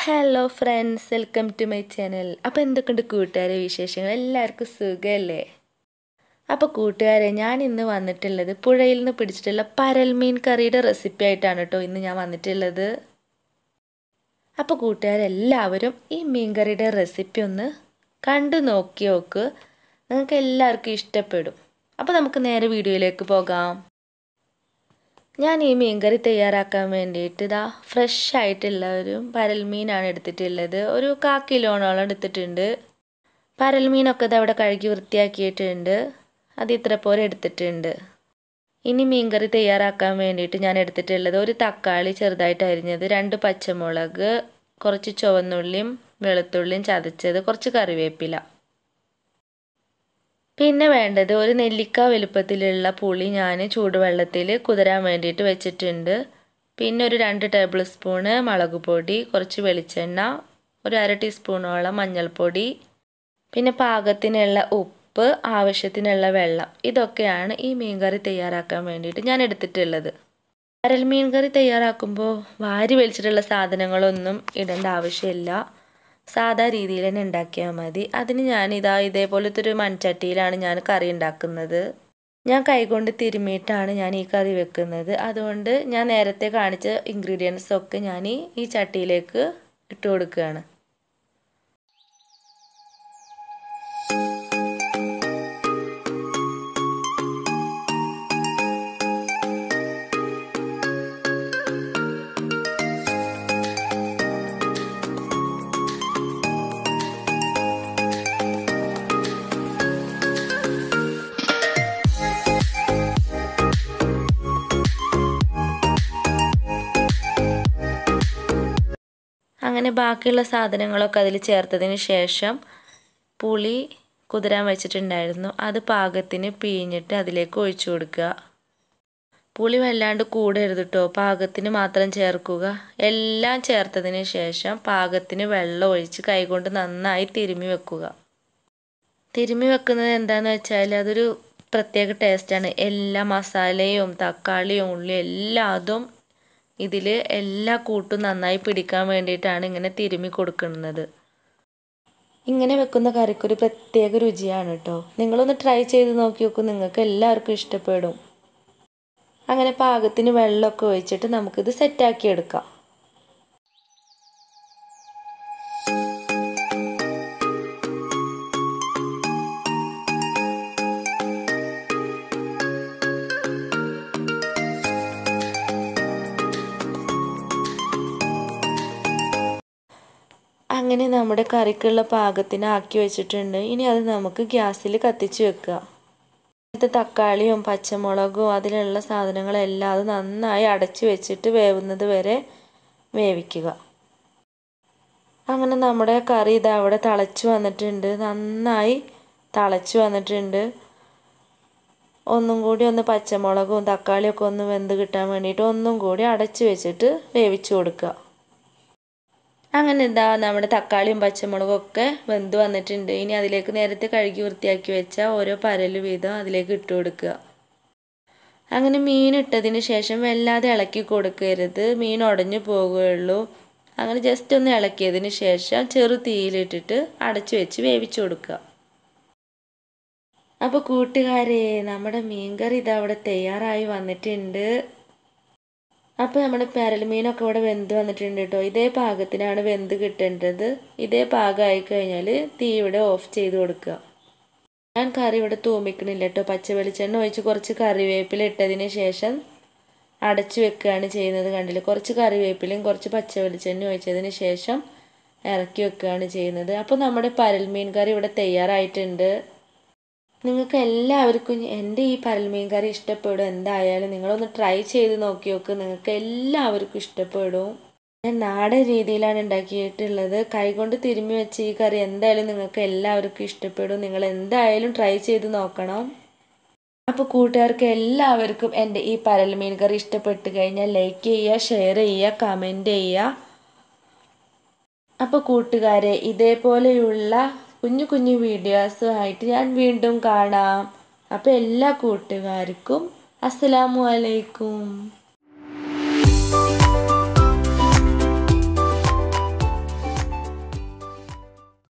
hello friends welcome to my channel അപ്പോൾ എന്തൊക്കെയുണ്ട് കൂട്ടുകാരെ വിശേഷങ്ങൾ എല്ലാവർക്കും സുഖമല്ലേ അപ്പോൾ കൂട്ടുകാരെ ഞാൻ ഇന്ന് വന്നിട്ടുള്ളത് പുഴയിൽ നിന്ന് പിടിച്ചിട്ടുള്ള പരൽമീൻ കറിയുടെ റെസിപ്പി ആയിട്ടാണ് കേട്ടോ ഇന്ന് ഞാൻ വന്നിട്ടുള്ളത് അപ്പോൾ കൂട്ടുകാരെല്ലാവരും ഈ മീൻ കറിയുടെ റെസിപ്പി ഒന്ന് കണ്ടു നോക്കി നോക്ക് നിങ്ങൾക്ക് എല്ലാവർക്കും ഇഷ്ടപ്പെടും അപ്പോൾ നമുക്ക് നേരെ വീഡിയോയിലേക്ക് പോകാം ഞാൻ ഈ മീൻകറി തയ്യാറാക്കാൻ വേണ്ടിയിട്ട് ഇതാ ഫ്രഷ് ആയിട്ടുള്ള ഒരു പരൽമീനാണ് എടുത്തിട്ടുള്ളത് ഒരു കാ കിലോണോളം എടുത്തിട്ടുണ്ട് പരൽമീനൊക്കെ ഇത് അവിടെ കഴുകി വൃത്തിയാക്കിയിട്ടുണ്ട് അത് ഇത്ര പോലെ എടുത്തിട്ടുണ്ട് ഇനി മീൻകറി തയ്യാറാക്കാൻ വേണ്ടിയിട്ട് ഞാൻ എടുത്തിട്ടുള്ളത് ഒരു തക്കാളി ചെറുതായിട്ട് അരിഞ്ഞത് രണ്ട് പച്ചമുളക് കുറച്ച് ചുവന്നുള്ളിയും വെളുത്തുള്ളിയും ചതച്ചത് കുറച്ച് കറിവേപ്പില പിന്നെ വേണ്ടത് ഒരു നെല്ലിക്ക വലുപ്പത്തിലുള്ള പുളി ഞാൻ ചൂടുവെള്ളത്തിൽ കുതിരാൻ വേണ്ടിയിട്ട് വെച്ചിട്ടുണ്ട് പിന്നെ ഒരു രണ്ട് ടേബിൾ സ്പൂണ് മുളക് പൊടി കുറച്ച് വെളിച്ചെണ്ണ ഒരു അര ടീസ്പൂണോളം മഞ്ഞൾപ്പൊടി പിന്നെ പാകത്തിനുള്ള ഉപ്പ് ആവശ്യത്തിനുള്ള വെള്ളം ഇതൊക്കെയാണ് ഈ മീൻകറി തയ്യാറാക്കാൻ വേണ്ടിയിട്ട് ഞാൻ എടുത്തിട്ടുള്ളത് അരൽ മീൻകറി തയ്യാറാക്കുമ്പോൾ വാരി വലിച്ചിട്ടുള്ള സാധനങ്ങളൊന്നും ഇടേണ്ട ആവശ്യമില്ല സാധാ രീതിയിൽ തന്നെ ഉണ്ടാക്കിയാൽ മതി അതിന് ഞാൻ ഇതാ ഇതേപോലത്തെ ഒരു മൺചട്ടിയിലാണ് ഞാൻ കറി ഉണ്ടാക്കുന്നത് ഞാൻ കൈകൊണ്ട് തിരുമിയിട്ടാണ് ഞാൻ ഈ കറി വെക്കുന്നത് അതുകൊണ്ട് ഞാൻ നേരത്തെ കാണിച്ച ഇൻഗ്രീഡിയൻസ് ഒക്കെ ഞാൻ ഈ ചട്ടിയിലേക്ക് ഇട്ട് കൊടുക്കുകയാണ് അങ്ങനെ ബാക്കിയുള്ള സാധനങ്ങളൊക്കെ അതിൽ ചേർത്തതിന് ശേഷം പുളി കുതിരാൻ വെച്ചിട്ടുണ്ടായിരുന്നു അത് പാകത്തിന് പിഴിഞ്ഞിട്ട് അതിലേക്ക് ഒഴിച്ചു കൊടുക്കുക പുളി വല്ലാണ്ട് കൂടരുത് കേട്ടോ പാകത്തിന് മാത്രം ചേർക്കുക എല്ലാം ചേർത്തതിന് ശേഷം പാകത്തിന് വെള്ളം ഒഴിച്ച് കൈകൊണ്ട് നന്നായി തിരുമ്മി വെക്കുക തിരുമ്മി വെക്കുന്നത് എന്താണെന്ന് വെച്ചാൽ അതൊരു പ്രത്യേക ടേസ്റ്റാണ് എല്ലാ മസാലയും തക്കാളിയും ഉള്ളിയും എല്ലാം അതും ഇതിൽ എല്ലാ കൂട്ടും നന്നായി പിടിക്കാൻ വേണ്ടിയിട്ടാണ് ഇങ്ങനെ തിരുമ്മി കൊടുക്കുന്നത് ഇങ്ങനെ വെക്കുന്ന കറിക്കൊരു പ്രത്യേക രുചിയാണ് കേട്ടോ നിങ്ങളൊന്ന് ട്രൈ ചെയ്ത് നോക്കി നോക്കൂ നിങ്ങൾക്ക് എല്ലാവർക്കും ഇഷ്ടപ്പെടും അങ്ങനെ പാകത്തിന് വെള്ളമൊക്കെ ഒഴിച്ചിട്ട് നമുക്കിത് സെറ്റാക്കി എടുക്കാം അങ്ങനെ നമ്മുടെ കറിക്കുള്ള പാകത്തിന് ആക്കി വെച്ചിട്ടുണ്ട് ഇനി അത് നമുക്ക് ഗ്യാസിൽ കത്തിച്ച് വെക്കുക ഇത് തക്കാളിയും പച്ചമുളകും അതിലുള്ള സാധനങ്ങളെല്ലാം അത് നന്നായി അടച്ചു വെച്ചിട്ട് വേവുന്നത് വരെ വേവിക്കുക അങ്ങനെ നമ്മുടെ കറി ഇത് അവിടെ തിളച്ച് വന്നിട്ടുണ്ട് നന്നായി തിളച്ച് വന്നിട്ടുണ്ട് ഒന്നും കൂടി ഒന്ന് പച്ചമുളകും തക്കാളിയൊക്കെ ഒന്ന് വെന്ത് കിട്ടാൻ വേണ്ടിയിട്ട് ഒന്നും കൂടി അടച്ചു വെച്ചിട്ട് വേവിച്ചു കൊടുക്കുക അങ്ങനെ ഇതാ നമ്മുടെ തക്കാളിയും പച്ചമുളകും ഒക്കെ വെന്ത് വന്നിട്ടുണ്ട് ഇനി അതിലേക്ക് നേരത്തെ കഴുകി വൃത്തിയാക്കി വെച്ച ഓരോ പരല് വീതം അതിലേക്ക് ഇട്ട് കൊടുക്കുക അങ്ങനെ മീൻ ഇട്ടതിന് ശേഷം വല്ലാതെ ഇളക്കി കൊടുക്കരുത് മീൻ ഉടഞ്ഞു പോകുകയുള്ളൂ അങ്ങനെ ജസ്റ്റ് ഒന്ന് ഇളക്കിയതിന് ശേഷം ചെറു തീയിലിട്ടിട്ട് അടച്ചു വെച്ച് വേവിച്ചു കൊടുക്കുക അപ്പോൾ കൂട്ടുകാരെ നമ്മുടെ മീൻകറി ഇതാ അവിടെ തയ്യാറായി വന്നിട്ടുണ്ട് അപ്പോൾ നമ്മുടെ പരൽമീനൊക്കെ ഇവിടെ വെന്ത് വന്നിട്ടുണ്ട് കേട്ടോ ഇതേ പാകത്തിനാണ് വെന്ത് കിട്ടേണ്ടത് ഇതേ പാകമായി കഴിഞ്ഞാൽ തീ ഇവിടെ ഓഫ് ചെയ്ത് കൊടുക്കുക ഞാൻ കറി ഇവിടെ തൂമിക്കണില്ല കേട്ടോ പച്ച വെളിച്ചെണ്ണ ഒഴിച്ച് കുറച്ച് കറിവേപ്പില ഇട്ടതിന് ശേഷം അടച്ചു വെക്കുകയാണ് ചെയ്യുന്നത് കണ്ടില്ല കുറച്ച് കറിവേപ്പിലയും കുറച്ച് പച്ച വെളിച്ചെണ്ണ ഒഴിച്ചതിന് ശേഷം ഇറക്കി വെക്കുകയാണ് ചെയ്യുന്നത് അപ്പോൾ നമ്മുടെ പരൽമീൻ കറി ഇവിടെ തയ്യാറായിട്ടുണ്ട് നിങ്ങൾക്ക് എല്ലാവർക്കും എൻ്റെ ഈ പരൽമീൻ കറി ഇഷ്ടപ്പെടും എന്തായാലും നിങ്ങളൊന്ന് ട്രൈ ചെയ്ത് നോക്കി നോക്ക് നിങ്ങൾക്ക് എല്ലാവർക്കും ഇഷ്ടപ്പെടും ഞാൻ നാടൻ രീതിയിലാണ് ഉണ്ടാക്കിയിട്ടുള്ളത് കൈകൊണ്ട് തിരുമ്മി വെച്ച ഈ കറി എന്തായാലും നിങ്ങൾക്ക് എല്ലാവർക്കും ഇഷ്ടപ്പെടും നിങ്ങൾ എന്തായാലും ട്രൈ ചെയ്ത് നോക്കണം അപ്പോൾ കൂട്ടുകാർക്ക് എല്ലാവർക്കും എൻ്റെ ഈ പരൽമീൻ കറി ഇഷ്ടപ്പെട്ട് കഴിഞ്ഞാൽ ലൈക്ക് ചെയ്യുക ഷെയർ ചെയ്യുക കമൻറ്റ് ചെയ്യുക അപ്പോൾ കൂട്ടുകാരെ ഇതേപോലെയുള്ള കുഞ്ഞു കുഞ്ഞു വീഡിയോസുമായിട്ട് ഞാൻ വീണ്ടും കാണാം അപ്പോൾ എല്ലാ കൂട്ടുകാർക്കും അസ്സലാമു അലൈക്കും